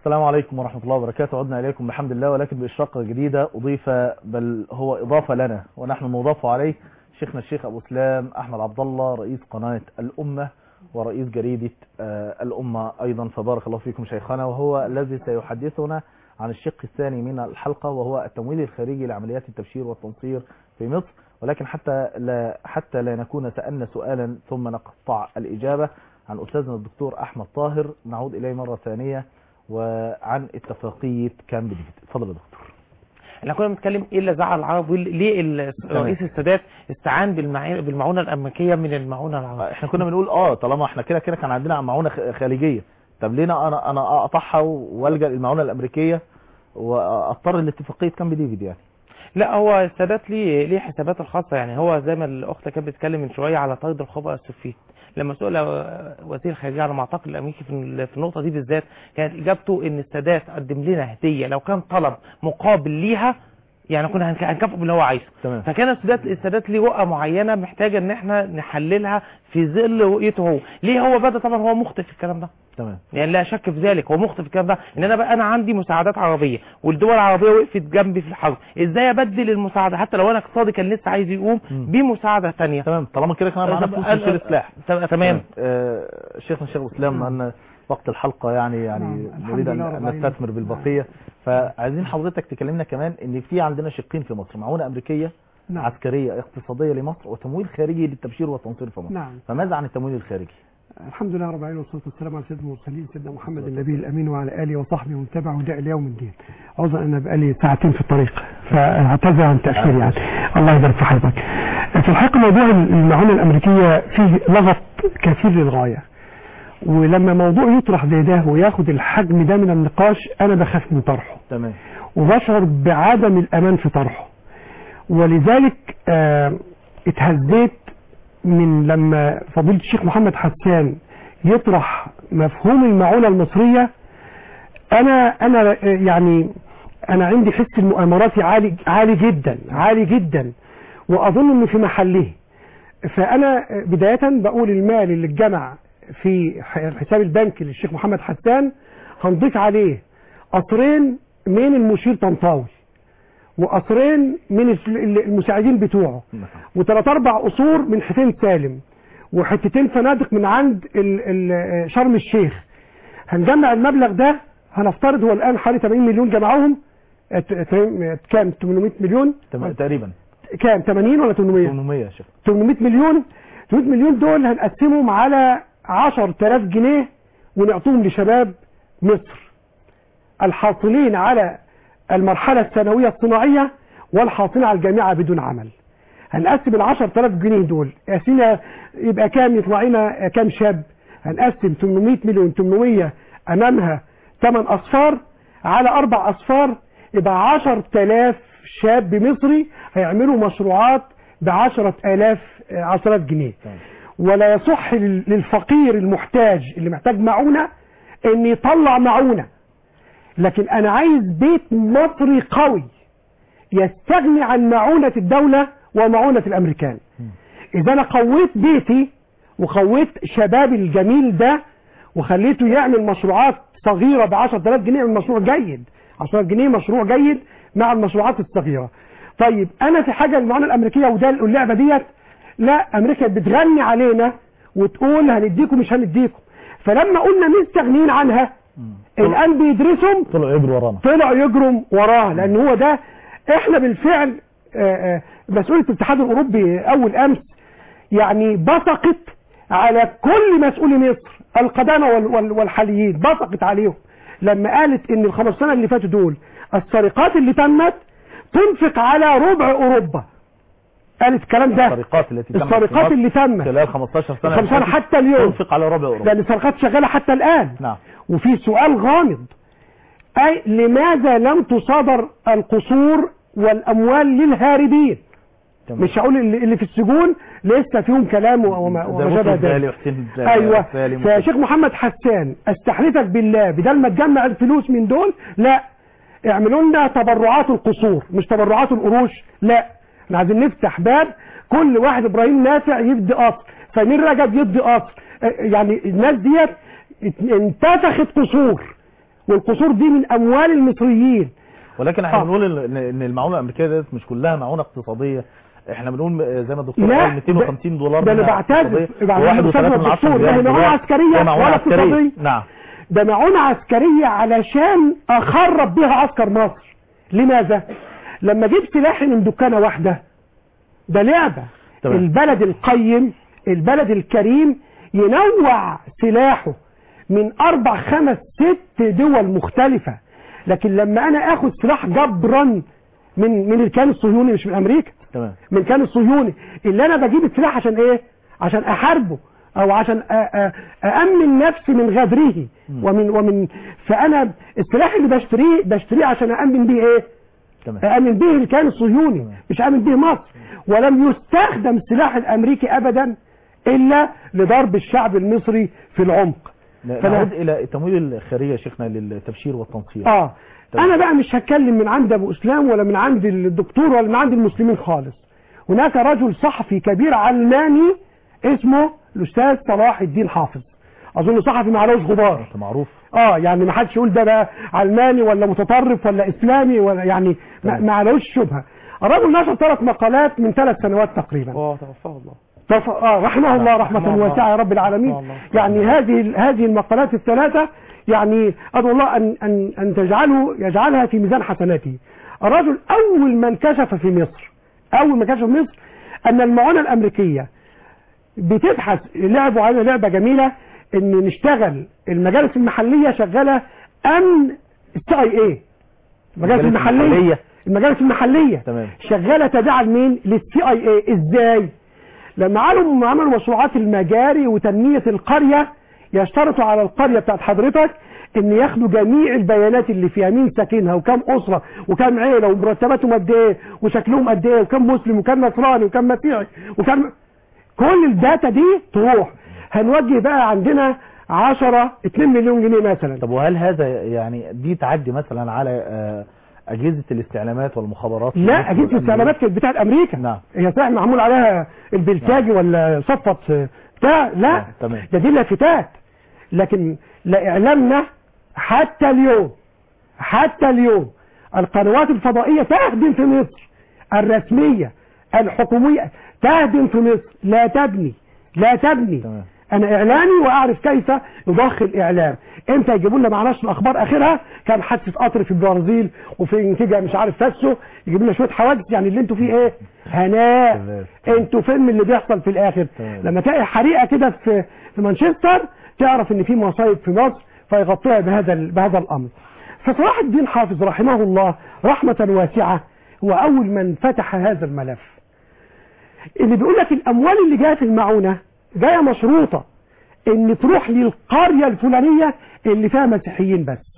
السلام عليكم ورحمة الله وبركاته عدنا إليكم بحمد الله ولكن بإشراقة جديدة أضيف بل هو إضافة لنا ونحن نضاف عليه شيخنا الشيخ أبو سلام أحمد عبد الله رئيس قناة الأمة ورئيس جريدة آه، الأمة أيضا فبارك الله فيكم شيخنا وهو الذي سيحدثنا عن الشق الثاني من الحلقة وهو التمويل الخارجي لعمليات التبشير والتنصير في مصر ولكن حتى لا حتى لا نكون سألنا سؤالا ثم نقطع الإجابة عن أستاذنا الدكتور أحمد طاهر نعود إليه مرة ثانية وعن اتفاقية كامب ديفيد اتفضل يا دكتور احنا كنا بنتكلم ايه اللي زعل العرب وال- ليه ال- تمام. رئيس السادات استعان بالمعي- بالمعونه الامريكيه من المعونه العربيه احنا كنا بنقول اه طالما احنا كده كده كان عندنا معونة خ- خارجية طب ليه انا انا اقطعها والجا للمعونة الامريكية واضطر لاتفاقية كامب ديفيد يعني لا هو السادات ليه ليه حساباته الخاصه يعني هو زي ما الاخت كانت بتتكلم من شويه على طرد الخبراء السوفيت لما سئل وزير الخارجيه على المعتقل الامريكي في ال- في النقطه دي بالذات كانت اجابته ان السادات قدم لنا هديه لو كان طلب مقابل ليها يعني كنا هنك- هنكافئه باللي هو عايزه تمام فكان السادات السادات ليه رؤى معينه محتاجه ان احنا نحللها في ظل رؤيته هو ليه هو بدا طبعا هو مخطئ في الكلام ده تمام يعني لا شك في ذلك هو مخطئ في الكلام ده ان انا بقى انا عندي مساعدات عربيه والدول العربيه وقفت جنبي في الحرب ازاي ابدل المساعده حتى لو انا اقتصادي كان لسه عايز يقوم مم. بمساعده ثانيه تمام طالما كده كان معانا فلوس نشيل السلاح تمام آه، شيخنا الشيخ اسلام ان وقت الحلقة يعني يعني نعم، الحمد نريد لله ان رب أن العالمين. نستثمر بالبقية فعايزين حضرتك تكلمنا كمان ان في عندنا شقين في مصر معونة امريكية نعم عسكرية اقتصادية لمصر وتمويل خارجي للتبشير والتنصير في مصر نعم فماذا عن التمويل الخارجي الحمد لله رب العالمين والصلاه والسلام على سيدنا المرسلين سيدنا محمد النبي الامين وعلى اله وصحبه ومن تبعه وداء اليوم الدين عذرا انا بقالي ساعتين في الطريق فاعتذر عن التاخير يعني الله يبارك في حضرتك في الحقيقه موضوع المعونه الامريكيه فيه لغط كثير للغايه ولما موضوع يطرح زي ده وياخد الحجم ده من النقاش انا بخاف من طرحه تمام وبشعر بعدم الامان في طرحه ولذلك آه اتهزيت من لما فضيلة الشيخ محمد حسان يطرح مفهوم المعونة المصرية انا انا آه، يعني انا عندي حس المؤامراتي عالي عالي جدا عالي جدا واظن انه في محله فانا آه، بداية بقول المال اللي اتجمع في ح- الحساب البنكي للشيخ محمد حسان هنضيف عليه قطرين من المشير طنطاوي وقطرين من الف- المساعدين بتوعه وثلاث اربع قصور من حسين سالم وحتتين فنادق من عند ال ال شرم الشيخ هنجمع المبلغ ده هنفترض هو الان حوالي 80 مليون جمعوهم ات- ات- كام 800 مليون تمام تقريبا كام 80 ولا 800 800 يا شيخ 800 مليون 800 مليون دول هنقسمهم على 10000 جنيه ونعطوهم لشباب مصر الحاصلين على المرحلة الثانوية الصناعية والحاصلين على الجامعة بدون عمل هنقسم ال 10000 جنيه دول قاسمها يبقى كام يطلع لنا كام شاب هنقسم 800 مليون 800 امامها 8 اصفار على اربع اصفار يبقى 10000 شاب مصري هيعملوا مشروعات ب 10000 10000 جنيه تمام. ولا يصح لل- للفقير المحتاج اللي محتاج معونة ان يطلع معونة لكن انا عايز بيت مصري قوي يستغني عن معونة الدولة ومعونة الامريكان اذا انا قويت بيتي وقويت شبابي الجميل ده وخليته يعمل مشروعات صغيرة ب 10000 جنيه يعمل مشروع جيد 10000 جنيه مشروع جيد مع المشروعات الصغيرة طيب انا في حاجة المعونة الامريكية وده اللعبة ديت لا امريكا بتغني علينا وتقول هنديكم مش هنديكم فلما قلنا مستغنيين عنها الان بيدرسهم طلعوا يجروا ورانا طلعوا يجروا وراها لان هو ده احنا بالفعل آه، آه، مسؤوليه الاتحاد الاوروبي اول امس يعني بصقت على كل مسؤولي مصر القدامى وال- وال- والحاليين بصقت عليهم لما قالت ان ال 15 سنه اللي فاتوا دول السرقات اللي تمت تنفق على ربع اوروبا قالت الكلام ده السرقات التي تمت في السرقات مصر اللي تمت خلال 15 سنة 15 اللي فاتت حتى اليوم تنفق على ربع أوروبا لان السرقات شغاله حتى الان نعم وفي سؤال غامض أي لماذا لم تصادر القصور والأموال للهاربين تمام. مش هقول اللي اللي في السجون لسه فيهم كلام وما زي وما بطرس شابه الزالي ذلك وحسين الزالي ايوه والزالي فشيخ محمد حسان استحلفك بالله بدل ما تجمع الفلوس من دول لا اعملوا لنا تبرعات القصور مش تبرعات القروش لا احنا عايزين نفتح باب كل واحد ابراهيم نافع يدي قصر سمير رجب يدي قصر اه، يعني الناس ديت ات- انتفخت قصور والقصور دي من اموال المصريين ولكن احنا آه. بنقول ان إن المعونه الامريكيه ديت مش كلها معونه اقتصاديه احنا بنقول آه، زي ما الدكتور لا، قال 250 دولار ده انا منها بعتذر اقتصادية، بعتذر وواحد أستاذ وثلاثة من عشرة الدكتور، لا هي مليار معونة دولار. عسكرية هي معونه ولا عسكريه اقتصادية. نعم ده معونة عسكرية علشان اخرب بيها عسكر مصر لماذا لما اجيب سلاحي من دكانة واحدة ده لعبة تمام. البلد القيم البلد الكريم ينوع سلاحه من اربع خمس ست دول مختلفة لكن لما انا اخد سلاح جبرا من من الكيان الصهيوني مش من امريكا تمام من كان الصهيوني اللي انا بجيب السلاح عشان ايه عشان احاربه او عشان أ- أ- أأمن نفسي من غدره ومن ومن فانا السلاح اللي بشتريه بشتريه عشان أأمن بيه ايه تمام أأمن به الكيان الصهيوني مش أأمن به مصر ولم يستخدم السلاح الامريكي ابدا الا لضرب الشعب المصري في العمق ن- فأنا- نعود الى التمويل الخيريه يا شيخنا للتبشير والتنصير اه تمام. انا بقى مش هتكلم من عند ابو اسلام ولا من عند الدكتور ولا من عند المسلمين خالص هناك رجل صحفي كبير علماني اسمه الاستاذ صلاح الدين حافظ اظن صحفي معلوش غبار انت معروف اه يعني ما حدش يقول ده بقى علماني ولا متطرف ولا اسلامي ولا يعني ما تمام. ما عليهوش شبهه الرجل نشر ثلاث مقالات من ثلاث سنوات تقريبا اه توفاه الله طف... آه رحمه الله رحمة رحمه الله. واسعة يا رب العالمين رحمه الله. يعني هذه هذه المقالات الثلاثة يعني أدعو الله أن أن أن تجعله يجعلها في ميزان حسناته الرجل أول من كشف في مصر أول من كشف في مصر أن المعونة الأمريكية بتبحث لعبوا علينا لعبة جميلة إن نشتغل المجالس المحلية شغالة أمن السي اي اي المجالس المجالس المحلية المحلية. المجالس المحلية تمام. شغالة تابعة لمين؟ للسي اي اي ازاي؟ لما عملوا عملوا مشروعات المجاري وتنمية القرية يشترطوا على القرية بتاعت حضرتك ان ياخدوا جميع البيانات اللي فيها مين ساكنها وكم اسرة وكم عيلة ومرتباتهم قد ايه وشكلهم قد ايه وكم مسلم وكم نصراني وكم مسيحي وكم كل الداتا دي تروح هنوجه بقى عندنا 10 2 مليون جنيه مثلا طب وهل هذا يعني دي تعدي مثلا على آه، اجهزه الاستعلامات والمخابرات لا اجهزه الاستعلامات كانت بتاعت امريكا نعم. هي صحيح معمول عليها البلتاجي ولا صفت بتاع لا آه، تمام. ده دي لافتات لكن لا اعلامنا حتى اليوم حتى اليوم القنوات الفضائيه تهدم في مصر الرسميه الحكوميه تهدم في مصر لا تبني لا تبني تمام. انا اعلامي واعرف كيف يضخ الاعلام امتى يجيبوا لنا مع نشر الاخبار اخرها كان حادثه قطر في البرازيل وفي انتجا مش عارف فاسو يجيبوا لنا شويه حوادث يعني اللي انتوا فيه ايه هناء تمام. انتوا فين من اللي بيحصل في الاخر تمام. لما تلاقي حريقه كده في في مانشستر تعرف ان في مصايب في مصر فيغطيها بهذا ال- بهذا الامر فصلاح الدين حافظ رحمه الله رحمه واسعه هو اول من فتح هذا الملف اللي بيقول لك الاموال اللي جايه في المعونه جايه مشروطه ان تروح للقريه الفلانيه اللي فيها مسيحيين بس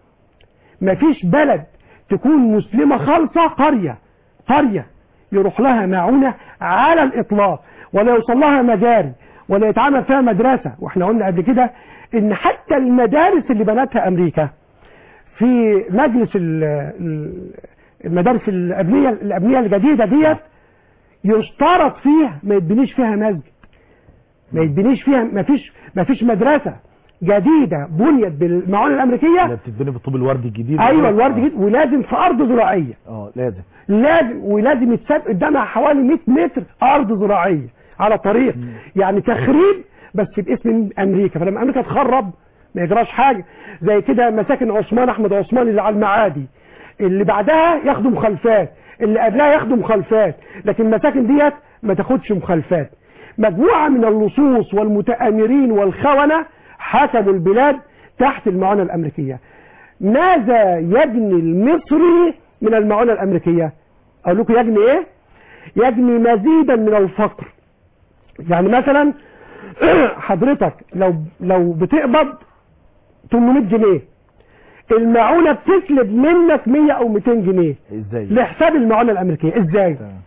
مفيش بلد تكون مسلمه خالصه قريه قريه يروح لها معونه على الاطلاق ولا يوصل لها مجاري ولا يتعمل فيها مدرسه واحنا قلنا قبل كده ان حتى المدارس اللي بنتها امريكا في مجلس ال- ال- المدارس الابنيه الابنيه الجديده ديت يشترط فيها ما يتبنيش فيها مسجد ما يتبنيش فيها ما فيش ما فيش مدرسه جديده بنيت بالمعونه اللي الامريكيه بتتبني بالطوب الوردي الجديد ايوه الورد آه. جديد ولازم في ارض زراعيه اه لازم لازم ولازم يتساب قدامها حوالي 100 متر ارض زراعيه على طريق يعني تخريب بس باسم امريكا فلما امريكا تخرب ما يجراش حاجه زي كده مساكن عثمان احمد عثمان اللي على المعادي اللي بعدها ياخدوا مخالفات اللي قبلها ياخدوا مخالفات لكن المساكن ديت ما تاخدش مخالفات مجموعه من اللصوص والمتآمرين والخونه حكموا البلاد تحت المعونه الامريكيه ماذا يجني المصري من المعونه الامريكيه اقول لكم يجني ايه يجني مزيدا من الفقر يعني مثلا حضرتك لو لو بتقبض 800 جنيه المعونه بتسلب منك 100 او 200 جنيه ازاي لحساب المعونه الامريكيه ازاي تمام.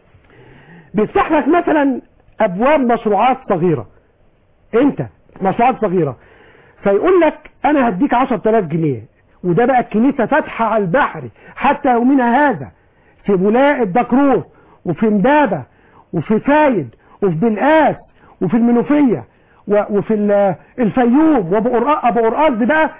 بيفتح لك مثلا ابواب مشروعات صغيره انت مشروعات صغيره فيقول لك انا هديك 10000 جنيه وده بقى الكنيسه فاتحه على البحر حتى يومنا هذا في بولاق الدكرور وفي امبابه وفي فايد وفي بلقاس وفي المنوفيه و- وفي ال- الفيوم وابو قرقاص ابو قرقاص دي بقى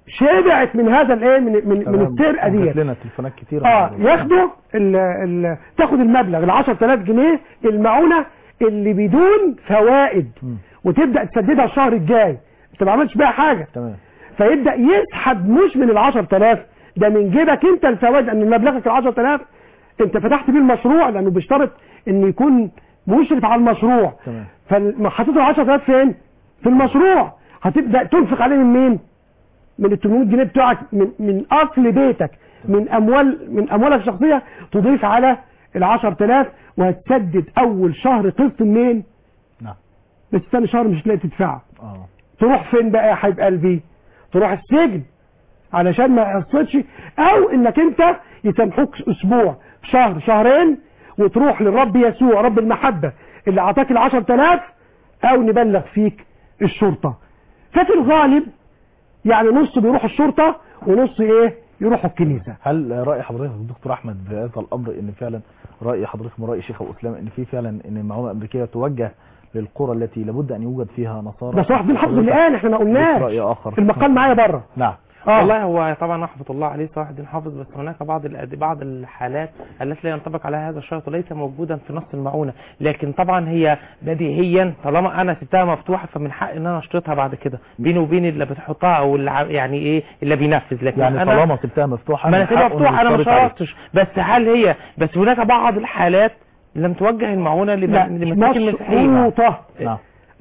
شبعت من هذا الايه من من, من تمام. السرقه جات ديت لنا تليفونات كتير اه ياخدوا ال ال تاخد المبلغ ال 10000 جنيه المعونه اللي بدون فوائد مم. وتبدا تسددها الشهر الجاي انت ما عملتش بيها حاجه تمام فيبدا يسحب مش من ال 10000 ده من جيبك انت الفوائد ان مبلغك ال 10000 انت فتحت بيه المشروع لانه بيشترط انه يكون مشرف على المشروع تمام فحطيت ال 10000 فين؟ في المشروع هتبدا تنفق عليه من مين؟ من ال 800 جنيه بتوعك من من اصل بيتك من اموال من اموالك الشخصيه تضيف على ال 10000 وهتسدد اول شهر قسط منين؟ نعم بس ثاني شهر مش هتلاقي تدفعه اه تروح فين بقى يا حبيب قلبي تروح السجن علشان ما يقصدش او انك انت يسامحوك اسبوع شهر شهرين وتروح للرب يسوع رب المحبة اللي اعطاك ال 10000 او نبلغ فيك الشرطة ففي الغالب يعني نص بيروح الشرطة ونص ايه يروحوا الكنيسة هل رأي حضرتك دكتور احمد في هذا الامر ان فعلا رأي حضرتك من رأي شيخ ابو اسلام ان في فعلا ان المعونه الامريكيه توجه للقرى التي لابد ان يوجد فيها نصارى ده صلاح الدين حافظ اللي حضرتك قال احنا ما ليك قلناش رأي اخر المقال معايا بره نعم اه والله هو طبعا رحمة الله عليه صلاح الدين حافظ بس هناك بعض الأد- بعض الحالات التي لا ينطبق عليها هذا الشرط وليس موجودا في نص المعونة لكن طبعا هي بديهيا طالما انا سبتها مفتوحة فمن حق ان انا اشترطها بعد كده بيني وبين اللي بتحطها او اللي ع- يعني ايه اللي بينفذ لكن يعني انا طالما سبتها مفتوحه ما انا من سيبها حقه إنه مفتوحة انا ما يشترط عليه. شرطتش بس هل هي بس هناك بعض الحالات لم توجه المعونة لب- لا لمساكين المسيحيين مشروطة نعم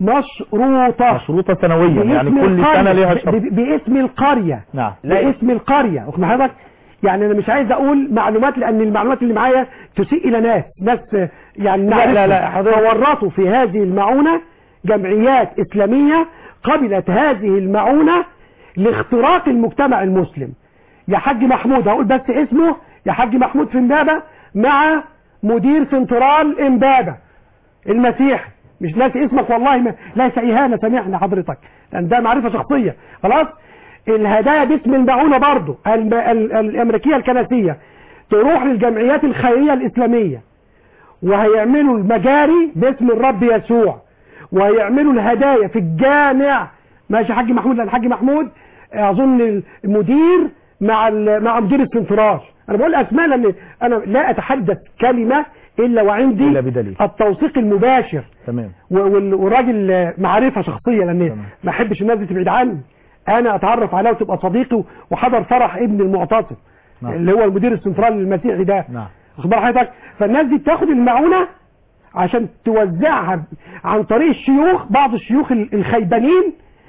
مشروطة مشروطة سنويا يعني باسم كل القرية. سنة ليها ب- شرط ب- باسم القرية نعم لا. باسم القرية واخد بال حضرتك يعني انا مش عايز اقول معلومات لان المعلومات اللي معايا تسيء الى ناس ناس آه، يعني لا، لا، لا، حضرتك- فورطوا في هذه المعونة جمعيات اسلامية قبلت هذه المعونة لاختراق المجتمع المسلم يا حاج محمود هقول بس اسمه يا حاج محمود في امبابة مع مدير سنترال امبابة المسيحي مش ناسي اسمك والله ما ليس اهانه سامحني حضرتك لان ده معرفه شخصيه خلاص الهدايا باسم المعونه برضه الم- ال- الامريكيه الكنسيه تروح للجمعيات الخيريه الاسلاميه وهيعملوا المجاري باسم الرب يسوع وهيعملوا الهدايا في الجامع ماشي يا حاج محمود لان الحاج محمود اظن المدير مع ال- مع مدير السنترال انا بقول اسماء لان انا لا اتحدث كلمه الا وعندي إلا بدليل. التوثيق المباشر تمام و- وال- والراجل معرفة شخصية لان تمام. ما احبش الناس دي تبعد عني انا اتعرف عليه وتبقى صديقي وحضر فرح ابن المعتصم نعم. اللي هو المدير السنترال المسيحي ده نعم واخد بال حضرتك فالناس دي بتاخد المعونة عشان توزعها عن طريق الشيوخ بعض الشيوخ ال- الخيبانين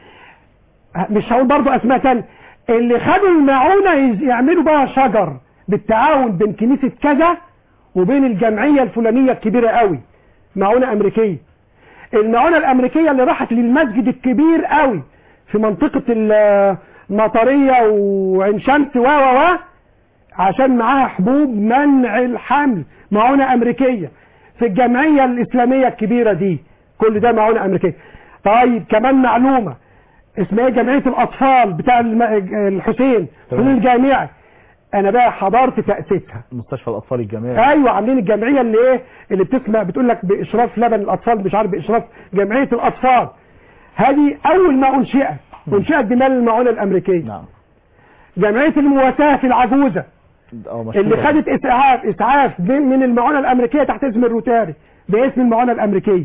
مش هقول برضو اسماء تانية اللي خدوا المعونة يز- يعملوا بقى شجر بالتعاون بين كنيسة كذا وبين الجمعية الفلانية الكبيرة قوي معونة امريكية المعونة الامريكية اللي راحت للمسجد الكبير قوي في منطقة ال- المطرية وعين شمس و و و عشان معاها حبوب منع الحمل معونة امريكية في الجمعية الاسلامية الكبيرة دي كل ده معونة امريكية طيب كمان معلومة اسمها ايه جمعية الاطفال بتاع الم- الحسين تمام. حسين الجامعي انا بقى حضرت تأسيسها مستشفى الاطفال الجامعي ايوه عاملين الجمعيه اللي ايه اللي بتسمع بتقول لك باشراف لبن الاطفال مش عارف باشراف جمعيه الاطفال هذه اول ما انشئت انشئت بمال المعونه الامريكيه نعم جمعيه المواساه في العجوزه اه مشهورة. اللي خدت اسعاف اسعاف من من المعونه الامريكيه تحت اسم الروتاري باسم المعونه الامريكيه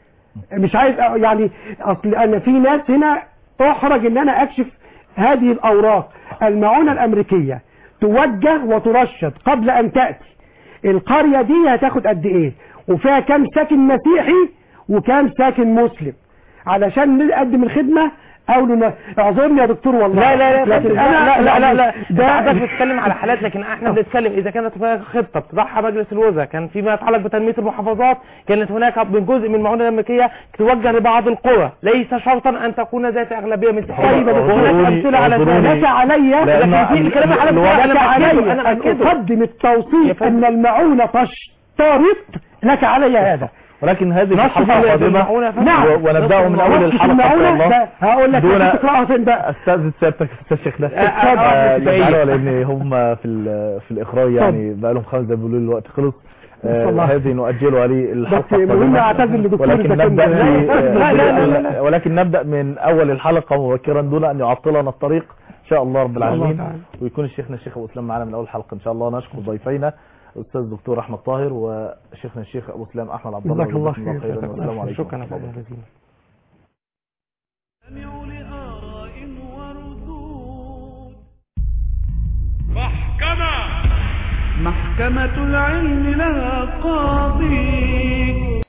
مش عايز أ- يعني اصل انا في ناس هنا احرج ان انا اكشف هذه الاوراق المعونه الامريكيه توجه وترشد قبل ان تاتي القريه دي هتاخد قد ايه وفيها كام ساكن مسيحي وكام ساكن مسلم علشان نقدم الخدمه او لنا اعذرني يا دكتور والله لا لا لا لكن لا انا لا لا لا, لا. ده ده حضرتك بتتكلم على حالات لكن احنا بنتكلم اذا كانت هناك خطه بتضعها مجلس الوزراء كان فيما يتعلق بتنميه المحافظات كانت هناك من جزء من المعونه الامريكيه توجه لبعض القرى ليس شرطا ان تكون ذات اغلبيه مسيحيه طيب يا دكتور، وهناك اعذروني- امثله على اعذروني. ذلك لك علي لأن لكن في الكلام على الوضع- أنا لك بأكده، علي أنا أن بأكده. أقدم يا التوصيف فندم. أن المعونة تشترط لك علي هذا ولكن هذه نشر الحلقة في القادمة المعونة يا فندم. نعم. و- ونبدأ من أول نص الحلقة إن شاء المعونة الله ده هقول لك دون- تقرأها فين بقى استاذ سيادتك استاذ شيخ ده آه، آه، آه، يزعلوا لان هم في ال- في الاخراج يعني بقى لهم خمس دقايق بيقولوا لي الوقت خلص آه، الله. هذه نؤجلها للحلقه بس مهم القادمة. أعتذر لدكتور ولكن إذا كان نبدا ده- في لا، لا، لا، لا، لا. ولكن نبدا من اول الحلقه مبكرا دون ان يعطلنا الطريق شاء الله رب إن شاء الله العالمين تعالى. ويكون شيخنا الشيخ ابو اسلام معانا من اول حلقه ان شاء الله نشكر ضيفينا الاستاذ الدكتور احمد طاهر وشيخنا الشيخ ابو اسلام احمد عبد الله جزاك الله جزاكم خير. خيرا جزاك الله والسلام خير. عليكم شكرا يا ورحمة الله فندم جزيلا استمعوا لآراء وردود محكمة محكمة العلم لها قاضي